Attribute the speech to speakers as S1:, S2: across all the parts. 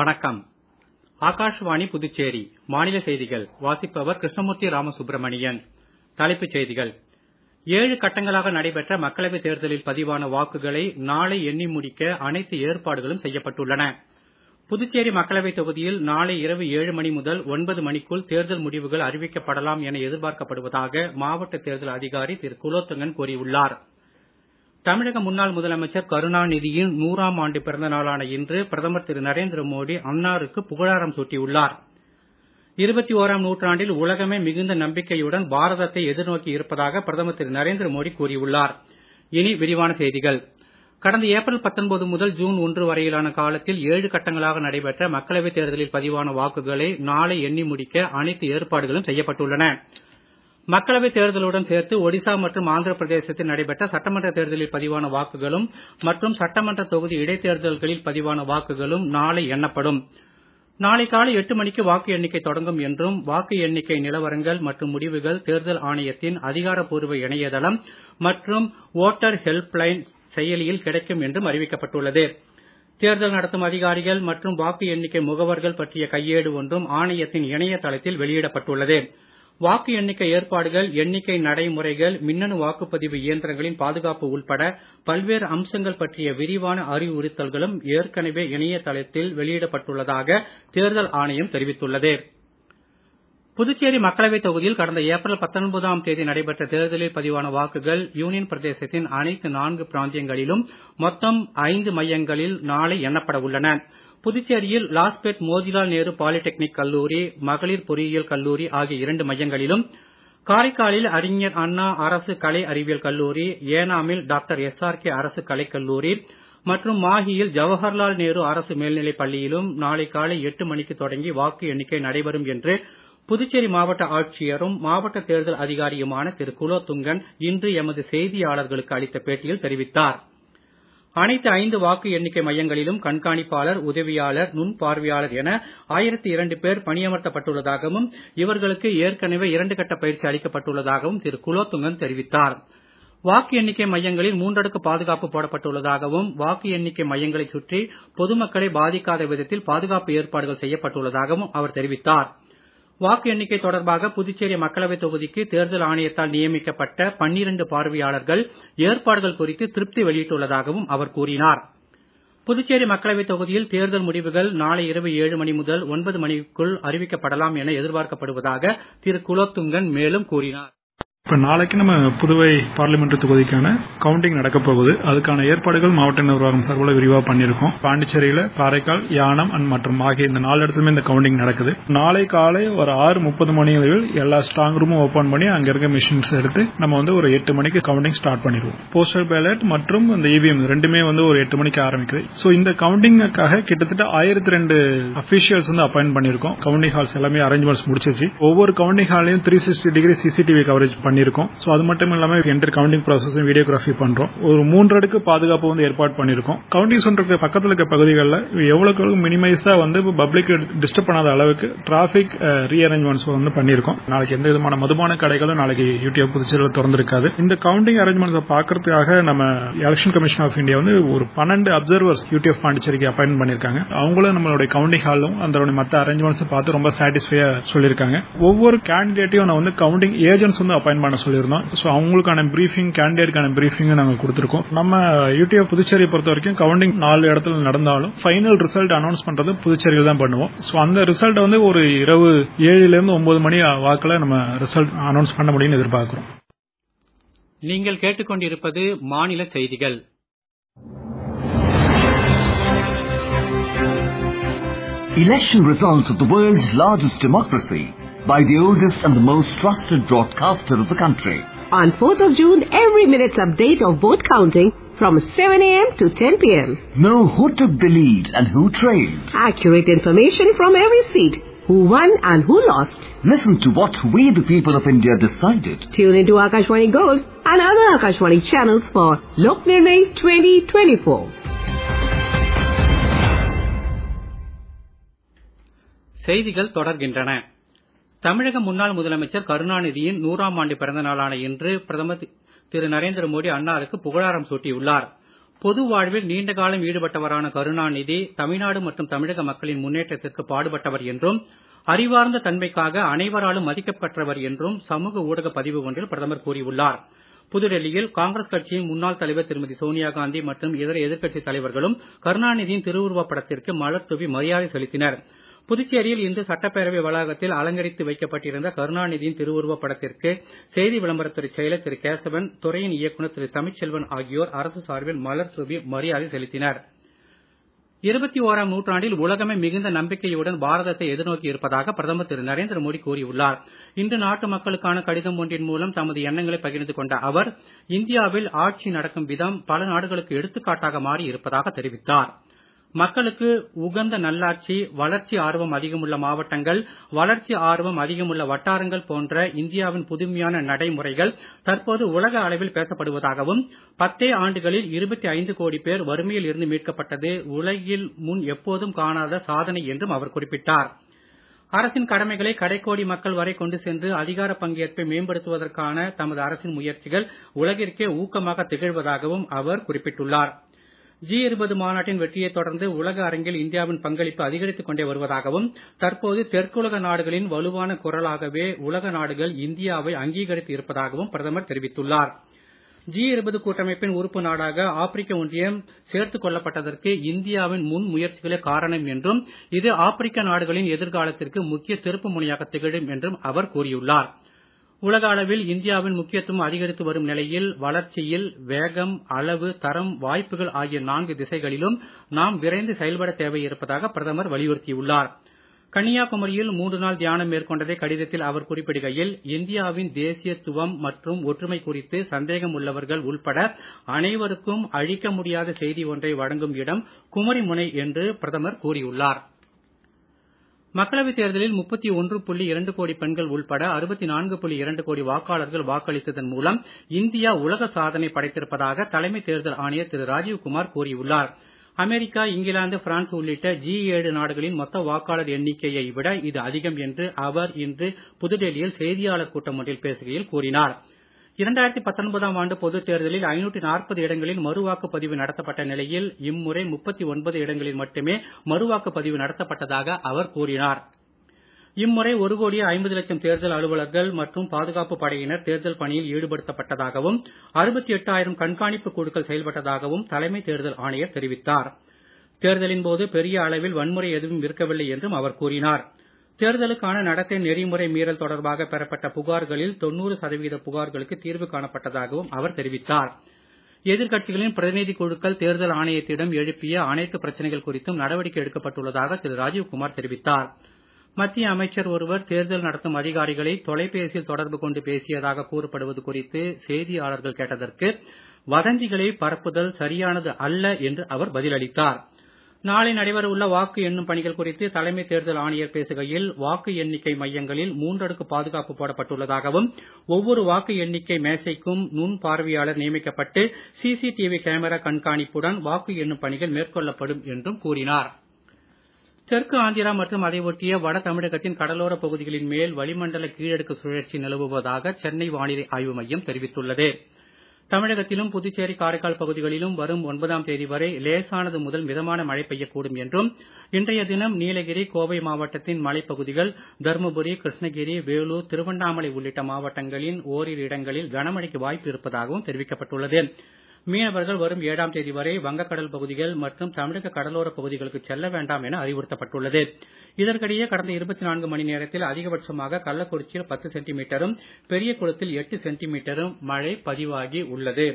S1: வணக்கம் ஆகாஷ்வாணி புதுச்சேரி மாநில செய்திகள் வாசிப்பவர் கிருஷ்ணமூர்த்தி ராமசுப்ரமணியன் தலைப்புச் செய்திகள் ஏழு கட்டங்களாக நடைபெற்ற மக்களவைத் தேர்தலில் பதிவான வாக்குகளை நாளை எண்ணி முடிக்க அனைத்து ஏற்பாடுகளும் செய்யப்பட்டுள்ளன புதுச்சேரி மக்களவைத் தொகுதியில் நாளை இரவு ஏழு மணி முதல் ஒன்பது மணிக்குள் தேர்தல் முடிவுகள் அறிவிக்கப்படலாம் என எதிர்பார்க்கப்படுவதாக மாவட்ட தேர்தல் அதிகாரி திரு குலோத்துங்கன் கூறியுள்ளார் தமிழக முன்னாள் முதலமைச்சர் கருணாநிதியின் நூறாம் ஆண்டு பிறந்த நாளான இன்று பிரதமர் திரு நரேந்திர மோடி அன்னாருக்கு புகழாரம் சூட்டியுள்ளார் இருபத்தி ஓராம் நூற்றாண்டில் உலகமே மிகுந்த நம்பிக்கையுடன் பாரதத்தை எதிர்நோக்கி இருப்பதாக பிரதமர் திரு நரேந்திர மோடி கூறியுள்ளார் இனி விரிவான செய்திகள் கடந்த ஏப்ரல் 19 முதல் ஜூன் ஒன்று வரையிலான காலத்தில் ஏழு கட்டங்களாக நடைபெற்ற மக்களவைத் தேர்தலில் பதிவான வாக்குகளை நாளை எண்ணி முடிக்க அனைத்து ஏற்பாடுகளும் செய்யப்பட்டுள்ளன மக்களவைத் தேர்தலுடன் சேர்த்து ஒடிசா மற்றும் ஆந்திர பிரதேசத்தில் நடைபெற்ற சட்டமன்ற தேர்தலில் பதிவான வாக்குகளும் மற்றும் சட்டமன்ற தொகுதி இடைத்தேர்தல்களில் பதிவான வாக்குகளும் நாளை எண்ணப்படும் நாளை காலை எட்டு மணிக்கு வாக்கு எண்ணிக்கை தொடங்கும் என்றும் வாக்கு எண்ணிக்கை நிலவரங்கள் மற்றும் முடிவுகள் தேர்தல் ஆணையத்தின் அதிகாரப்பூர்வ இணையதளம் மற்றும் வோட்டர் ஹெல்ப்லைன் செயலியில் கிடைக்கும் என்றும் அறிவிக்கப்பட்டுள்ளது தேர்தல் நடத்தும் அதிகாரிகள் மற்றும் வாக்கு எண்ணிக்கை முகவர்கள் பற்றிய கையேடு ஒன்றும் ஆணையத்தின் இணையதளத்தில் வெளியிடப்பட்டுள்ளது வாக்கு எண்ணிக்கை ஏற்பாடுகள் எண்ணிக்கை நடைமுறைகள் மின்னணு வாக்குப்பதிவு இயந்திரங்களின் பாதுகாப்பு உள்பட பல்வேறு அம்சங்கள் பற்றிய விரிவான அறிவுறுத்தல்களும் ஏற்கனவே இணையதளத்தில் வெளியிடப்பட்டுள்ளதாக தேர்தல் ஆணையம் தெரிவித்துள்ளது புதுச்சேரி மக்களவைத் தொகுதியில் கடந்த ஏப்ரல் 19ஆம் தேதி நடைபெற்ற தேர்தலில் பதிவான வாக்குகள் யூனியன் பிரதேசத்தின் அனைத்து நான்கு பிராந்தியங்களிலும் மொத்தம் ஐந்து மையங்களில் நாளை எண்ணப்பட உள்ளன புதுச்சேரியில் லாஸ்பேட் மோதிலால் நேரு பாலிடெக்னிக் கல்லூரி மகளிர் பொறியியல் கல்லூரி ஆகிய இரண்டு மையங்களிலும் காரைக்காலில் அறிஞர் அண்ணா அரசு கலை அறிவியல் கல்லூரி ஏனாமில் டாக்டர் எஸ் ஆர் கே அரசு கலைக் கல்லூரி மற்றும் மாஹியில் ஜவஹர்லால் நேரு அரசு மேல்நிலைப் பள்ளியிலும் நாளை காலை எட்டு மணிக்கு தொடங்கி வாக்கு எண்ணிக்கை நடைபெறும் என்று புதுச்சேரி மாவட்ட ஆட்சியரும் மாவட்ட தேர்தல் அதிகாரியுமான திரு குலோத்துங்கன் இன்று எமது செய்தியாளர்களுக்கு அளித்த பேட்டியில் தெரிவித்தார் அனைத்து ஐந்து வாக்கு எண்ணிக்கை மையங்களிலும் கண்காணிப்பாளர் உதவியாளர் நுண் பார்வையாளர் என ஆயிரத்தி இரண்டு பேர் பணியமர்த்தப்பட்டுள்ளதாகவும் இவர்களுக்கு ஏற்கனவே இரண்டு கட்ட பயிற்சி அளிக்கப்பட்டுள்ளதாகவும் திரு குலோத்துங்கன் தெரிவித்தார் வாக்கு எண்ணிக்கை மையங்களில் மூன்றடுக்கு பாதுகாப்பு போடப்பட்டுள்ளதாகவும் வாக்கு எண்ணிக்கை மையங்களைச் சுற்றி பொதுமக்களை பாதிக்காத விதத்தில் பாதுகாப்பு ஏற்பாடுகள் செய்யப்பட்டுள்ளதாகவும் அவர் தெரிவித்தார் வாக்கு எண்ணிக்கை தொடர்பாக புதுச்சேரி மக்களவைத் தொகுதிக்கு தேர்தல் ஆணையத்தால் நியமிக்கப்பட்ட பன்னிரண்டு பார்வையாளர்கள் ஏற்பாடுகள் குறித்து திருப்தி வெளியிட்டுள்ளதாகவும் அவர் கூறினார் புதுச்சேரி மக்களவைத் தொகுதியில் தேர்தல் முடிவுகள் நாளை இரவு ஏழு மணி முதல் ஒன்பது மணிக்குள் அறிவிக்கப்படலாம் என எதிர்பார்க்கப்படுவதாக திரு குலோத்துங்கன் மேலும் கூறினார்
S2: இப்ப நாளைக்கு நம்ம புதுவை பார்லிமெண்ட் தொகுதிக்கான கவுண்டிங் நடக்க போகுது அதுக்கான ஏற்பாடுகள் மாவட்ட நிர்வாகம் சார்பில் விரிவா பண்ணிருக்கோம் பாண்டிச்சேரியில காரைக்கால் யானம் அண்ட் மற்றும் ஆகிய இந்த நாலு இடத்துலயுமே இந்த கவுண்டிங் நடக்குது நாளை காலை ஒரு ஆறு முப்பது மணி அளவில் எல்லா ஸ்ட்ராங் ரூமும் ஓபன் பண்ணி அங்க இருக்க மிஷின்ஸ் எடுத்து நம்ம வந்து ஒரு எட்டு மணிக்கு கவுண்டிங் ஸ்டார்ட் பண்ணிடுவோம் போஸ்டல் பேலட் மற்றும் இந்த இவிஎம் ரெண்டுமே வந்து ஒரு எட்டு மணிக்கு ஆரம்பிக்குது ஸோ இந்த கவுண்டிங்காக கிட்டத்தட்ட ஆயிரத்தி ரெண்டு அபிஷியல்ஸ் வந்து அப்பாயின்ட் பண்ணிருக்கோம் கவுண்டிங் ஹால்ஸ் எல்லாமே அரேஞ்ச்மெண்ட்ஸ் முடிச்சிச்சு ஒவ்வொரு கவுண்டிங் ஹாலையும் three sixty degree CCTV coverage பண்ணி பண்ணிருக்கோம் ஸோ அது மட்டும் இல்லாம என்டர் கவுண்டிங் ப்ராசஸ் வீடியோகிராஃபி பண்றோம் ஒரு மூன்று அடுக்கு பாதுகாப்பு வந்து ஏற்பாடு பண்ணிருக்கோம் கவுண்டிங் சென்டருக்கு பக்கத்தில் இருக்க பகுதிகளில் எவ்வளவுக்கு எவ்வளவு மினிமைஸா வந்து பப்ளிக் டிஸ்டர்ப் பண்ணாத அளவுக்கு டிராபிக் ரீஅரேஞ்ச்மெண்ட்ஸ் வந்து பண்ணிருக்கோம் நாளைக்கு எந்த விதமான மதுபான கடைகளும் நாளைக்கு யூடியூப் புதுச்சேரியில் திறந்திருக்காது இந்த கவுண்டிங் அரேஞ்ச்மெண்ட்ஸ் பாக்குறதுக்காக நம்ம எலெக்ஷன் கமிஷன் ஆஃப் இந்தியா வந்து ஒரு பன்னெண்டு அப்சர்வர்ஸ் யூடிஎஃப் பாண்டிச்சேரிக்கு அப்பாயின் பண்ணிருக்காங்க அவங்களும் நம்மளுடைய கவுண்டிங் ஹாலும் அந்த மற்ற அரேஞ்ச்மெண்ட்ஸ் பார்த்து ரொம்ப சாட்டிஸ்ஃபையா சொல்லியிருக்காங்க ஒவ்வொரு கேண்டிடேட்டையும் நான் வந்து கவுண்டிங் ஏஜென்ட்ஸ் வந்து அப்பாயின் பண்ண சொல்லியிருந்தோம் ஸோ அவங்களுக்கான பிரீஃபிங் கேண்டிடேட்கான பிரீஃபிங் நாங்கள் கொடுத்துருக்கோம் நம்ம யூடியூப் புதுச்சேரி பொறுத்த வரைக்கும் கவுண்டிங் நாலு இடத்துல நடந்தாலும் ஃபைனல் ரிசல்ட் அனௌன்ஸ் பண்றது புதுச்சேரியில் தான் பண்ணுவோம் ஸோ அந்த ரிசல்ட் வந்து ஒரு இரவு ஏழுல இருந்து ஒன்பது மணி வாக்கில் நம்ம ரிசல்ட் அனௌன்ஸ் பண்ண முடியும்னு எதிர்பார்க்கிறோம்
S1: நீங்கள் கேட்டுக்கொண்டிருப்பது மாநில செய்திகள்
S3: Election results of the world's largest democracy by the oldest and the most trusted broadcaster of the country.
S4: On 4th of June, every minute's update of vote counting from 7 a.m. to 10 p.m.
S3: Know who took the lead and who trailed.
S4: Accurate information from every seat, who won and who lost.
S3: Listen to what we the people of India decided.
S4: Tune into Akashwani Gold and other Akashwani channels for Lok Nirnay 2024.
S1: செய்திகள் தொடர்கின்றன தமிழக முன்னாள் முதலமைச்சர் கருணாநிதியின் நூறாம் ஆண்டு பிறந்த நாளான இன்று பிரதமர் திரு நரேந்திர மோடி அன்னாருக்கு புகழாரம் சூட்டியுள்ளார் பொது வாழ்வில் நீண்ட காலம் ஈடுபட்டவரான கருணாநிதி தமிழ்நாடு மற்றும் தமிழக மக்களின் முன்னேற்றத்திற்கு பாடுபட்டவர் என்றும் அறிவார்ந்த தன்மைக்காக அனைவராலும் மதிக்கப்பெற்றவர் என்றும் சமூக ஊடக பதிவு ஒன்றில் பிரதமர் கூறியுள்ளார் புதுடெல்லியில் காங்கிரஸ் கட்சியின் முன்னாள் தலைவர் திருமதி சோனியா காந்தி மற்றும் இதர எதிர்க்கட்சித் தலைவர்களும் கருணாநிதியின் திருவுருவப் படத்திற்கு மலர் தூவி மரியாதை செலுத்தினர் புதுச்சேரியில் இன்று சட்டப்பேரவை வளாகத்தில் அலங்கரித்து வைக்கப்பட்டிருந்த கருணாநிதியின் திருவுருவப் படத்திற்கு செய்தி விளம்பரத்துறை செயலர் திரு கேசவன் துறையின் இயக்குநர் திரு தமிழ்ச்செல்வன் ஆகியோர் அரசு சார்பில் மலர் தூவி மரியாதை செலுத்தினர் இருபத்தி ஓராம் நூற்றாண்டில் உலகமே மிகுந்த நம்பிக்கையுடன் பாரதத்தை எதிர்நோக்கி இருப்பதாக பிரதமர் திரு நரேந்திர மோடி கூறியுள்ளார் இன்று நாட்டு மக்களுக்கான கடிதம் ஒன்றின் மூலம் தமது எண்ணங்களை பகிர்ந்து கொண்ட அவர் இந்தியாவில் ஆட்சி நடக்கும் விதம் பல நாடுகளுக்கு எடுத்துக்காட்டாக மாறி இருப்பதாக தெரிவித்தார் மக்களுக்கு உகந்த நல்லாட்சி வளர்ச்சி ஆர்வம் அதிகமுள்ள மாவட்டங்கள் வளர்ச்சி ஆர்வம் அதிகமுள்ள வட்டாரங்கள் போன்ற இந்தியாவின் புதுமையான நடைமுறைகள் தற்போது உலக அளவில் பேசப்படுவதாகவும் பத்தே ஆண்டுகளில் இருபத்தி ஐந்து கோடி பேர் வறுமையில் இருந்து மீட்கப்பட்டது உலகில் முன் எப்போதும் காணாத சாதனை என்றும் அவர் குறிப்பிட்டார் அரசின் கடமைகளை கடைக்கோடி மக்கள் வரை கொண்டு சென்று அதிகார பங்கேற்பை மேம்படுத்துவதற்கான தமது அரசின் முயற்சிகள் உலகிற்கே ஊக்கமாக திகழ்வதாகவும் அவர் குறிப்பிட்டுள்ளார் ஜி இருபது மாநாட்டின் வெற்றியைத் தொடர்ந்து உலக அரங்கில் இந்தியாவின் பங்களிப்பு அதிகரித்துக் கொண்டே வருவதாகவும் தற்போது தெற்குலக நாடுகளின் வலுவான குரலாகவே உலக நாடுகள் இந்தியாவை அங்கீகரித்து இருப்பதாகவும் பிரதமர் தெரிவித்துள்ளார் ஜி இருபது கூட்டமைப்பின் உறுப்பு நாடாக ஆப்பிரிக்க ஒன்றியம் சேர்த்துக் கொள்ளப்பட்டதற்கு இந்தியாவின் முன் முயற்சிகளே காரணம் என்றும் இது ஆப்பிரிக்க நாடுகளின் எதிர்காலத்திற்கு முக்கிய திருப்பு முனையாக திகழும் என்றும் அவர் கூறியுள்ளார் உலக அளவில் இந்தியாவின் முக்கியத்துவம் அதிகரித்து வரும் நிலையில் வளர்ச்சியில் வேகம் அளவு தரம் வாய்ப்புகள் ஆகிய நான்கு திசைகளிலும் நாம் விரைந்து செயல்பட தேவை இருப்பதாக பிரதமர் வலியுறுத்தியுள்ளார் கன்னியாகுமரியில் மூன்று நாள் தியானம் மேற்கொண்டதை கடிதத்தில் அவர் குறிப்பிடுகையில் இந்தியாவின் தேசியத்துவம் மற்றும் ஒற்றுமை குறித்து சந்தேகம் உள்ளவர்கள் உள்பட அனைவருக்கும் அழிக்க முடியாத செய்தி ஒன்றை வழங்கும் இடம் குமரிமுனை என்று பிரதமர் கூறியுள்ளார் மக்களவைத் தேர்தலில் முப்பத்தி ஒன்று புள்ளி இரண்டு கோடி பெண்கள் உள்பட அறுபத்தி நான்கு புள்ளி இரண்டு கோடி வாக்காளர்கள் வாக்களித்ததன் மூலம் இந்தியா உலக சாதனை படைத்திருப்பதாக தலைமை தேர்தல் ஆணையர் திரு ராஜீவ்குமார் கூறியுள்ளார் அமெரிக்கா இங்கிலாந்து பிரான்ஸ் உள்ளிட்ட ஜி ஏழு நாடுகளின் மொத்த வாக்காளர் எண்ணிக்கையை விட இது அதிகம் என்று அவர் இன்று புதுடெல்லியில் செய்தியாளர் கூட்டம் ஒன்றில் பேசுகையில் கூறினார் இரண்டாயிரத்தி பத்தொன்பதாம் ஆண்டு பொதுத் தேர்தலில் ஐநூற்றி நாற்பது இடங்களில் மறுவாக்குப் பதிவு நடத்தப்பட்ட நிலையில் இம்முறை முப்பத்தி ஒன்பது இடங்களில் மட்டுமே மறுவாக்குப் பதிவு நடத்தப்பட்டதாக அவர் கூறினார் இம்முறை ஒரு கோடியே ஐம்பது லட்சம் தேர்தல் அலுவலர்கள் மற்றும் பாதுகாப்பு படையினர் தேர்தல் பணியில் ஈடுபடுத்தப்பட்டதாகவும் அறுபத்தி எட்டாயிரம் கண்காணிப்பு குழுக்கள் செயல்பட்டதாகவும் தலைமை தேர்தல் ஆணையர் தெரிவித்தார் தேர்தலின் போது பெரிய அளவில் வன்முறை எதுவும் இருக்கவில்லை என்றும் அவர் கூறினார் தேர்தலுக்கான நடத்தை நெறிமுறை மீறல் தொடர்பாக பெறப்பட்ட புகார்களில் தொண்ணூறு சதவீத புகார்களுக்கு தீர்வு காணப்பட்டதாகவும் அவர் தெரிவித்தார் எதிர்க்கட்சிகளின் பிரதிநிதி குழுக்கள் தேர்தல் ஆணையத்திடம் எழுப்பிய அனைத்து பிரச்சனைகள் குறித்தும் நடவடிக்கை எடுக்கப்பட்டுள்ளதாக திரு ராஜீவ்குமார் தெரிவித்தார் மத்திய அமைச்சர் ஒருவர் தேர்தல் நடத்தும் அதிகாரிகளை தொலைபேசியில் தொடர்பு கொண்டு பேசியதாக கூறப்படுவது குறித்து செய்தியாளர்கள் கேட்டதற்கு வதந்திகளை பரப்புதல் சரியானது அல்ல என்று அவர் பதிலளித்தார் நாளை நடைபெறவுள்ள வாக்கு எண்ணும் பணிகள் குறித்து தலைமை தேர்தல் ஆணையர் பேசுகையில் வாக்கு எண்ணிக்கை மையங்களில் மூன்றடுக்கு பாதுகாப்பு போடப்பட்டுள்ளதாகவும் ஒவ்வொரு வாக்கு எண்ணிக்கை மேசைக்கும் நுண் பார்வையாளர் நியமிக்கப்பட்டு சிசிடிவி கேமரா கண்காணிப்புடன் வாக்கு எண்ணும் பணிகள் மேற்கொள்ளப்படும் என்றும் கூறினார் தெற்கு ஆந்திரா மற்றும் அதை ஒட்டிய வட தமிழகத்தின் கடலோர பகுதிகளின் மேல் வளிமண்டல கீழடுக்கு சுழற்சி நிலவுவதாக சென்னை வானிலை ஆய்வு மையம் தெரிவித்துள்ளது தமிழகத்திலும் புதுச்சேரி காரைக்கால் பகுதிகளிலும் வரும் ஒன்பதாம் தேதி வரை லேசானது முதல் மிதமான மழை பெய்யக்கூடும் என்றும் இன்றைய தினம் நீலகிரி கோவை மாவட்டத்தின் மலைப்பகுதிகள் தருமபுரி கிருஷ்ணகிரி வேலூர் திருவண்ணாமலை உள்ளிட்ட மாவட்டங்களின் ஓரிரு இடங்களில் கனமழைக்கு வாய்ப்பு இருப்பதாகவும் தெரிவிக்கப்பட்டுள்ளது மீனவர்கள் வரும் ஏழாம் தேதி வரை வங்கக்கடல் பகுதிகள் மற்றும் தமிழக கடலோர பகுதிகளுக்கு செல்ல வேண்டாம் என அறிவுறுத்தப்பட்டுள்ளது இதற்கிடையே கடந்த இருபத்தி நான்கு மணி நேரத்தில் அதிகபட்சமாக கள்ளக்குறிச்சியில் பத்து சென்டிமீட்டரும் பெரிய குளத்தில் எட்டு சென்டிமீட்டரும் மழை பதிவாகி உள்ளது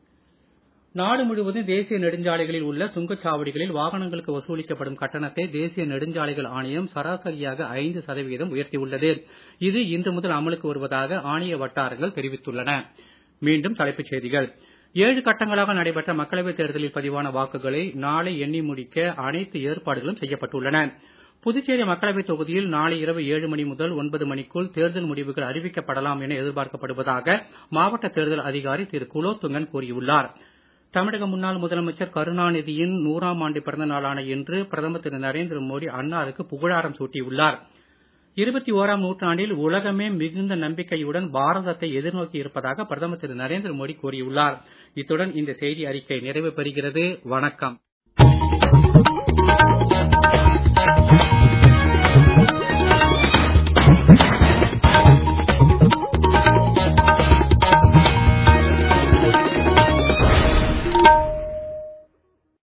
S1: நாடு முழுவதும் தேசிய நெடுஞ்சாலைகளில் உள்ள சுங்கச்சாவடிகளில் வாகனங்களுக்கு வசூலிக்கப்படும் கட்டணத்தை தேசிய நெடுஞ்சாலைகள் ஆணையம் சராசரியாக ஐந்து சதவீதம் உயர்த்தியுள்ளது இது இன்று முதல் அமலுக்கு வருவதாக ஆணைய வட்டாரங்கள் தெரிவித்துள்ளன மீண்டும் தலைப்புச் செய்திகள் ஏழு கட்டங்களாக நடைபெற்ற மக்களவைத் தேர்தலில் பதிவான வாக்குகளை நாளை எண்ணி முடிக்க அனைத்து ஏற்பாடுகளும் செய்யப்பட்டுள்ளன புதுச்சேரி மக்களவைத் தொகுதியில் நாளை இரவு ஏழு மணி முதல் ஒன்பது மணிக்குள் தேர்தல் முடிவுகள் அறிவிக்கப்படலாம் என எதிர்பார்க்கப்படுவதாக மாவட்ட தேர்தல் அதிகாரி திரு குலோத்துங்கன் கூறியுள்ளார் தமிழக முன்னாள் முதலமைச்சர் கருணாநிதியின் நூறாம் ஆண்டு பிறந்த நாளான இன்று பிரதமர் திரு நரேந்திர மோடி அன்னாருக்கு புகழாரம் சூட்டியுள்ளார் இருபத்தி ஓராம் நூற்றாண்டில் உலகமே மிகுந்த நம்பிக்கையுடன் பாரதத்தை எதிர்நோக்கி இருப்பதாக பிரதமர் திரு நரேந்திர மோடி கூறியுள்ளார் இத்துடன் இந்த செய்தி அறிக்கை நிறைவு பெறுகிறது வணக்கம்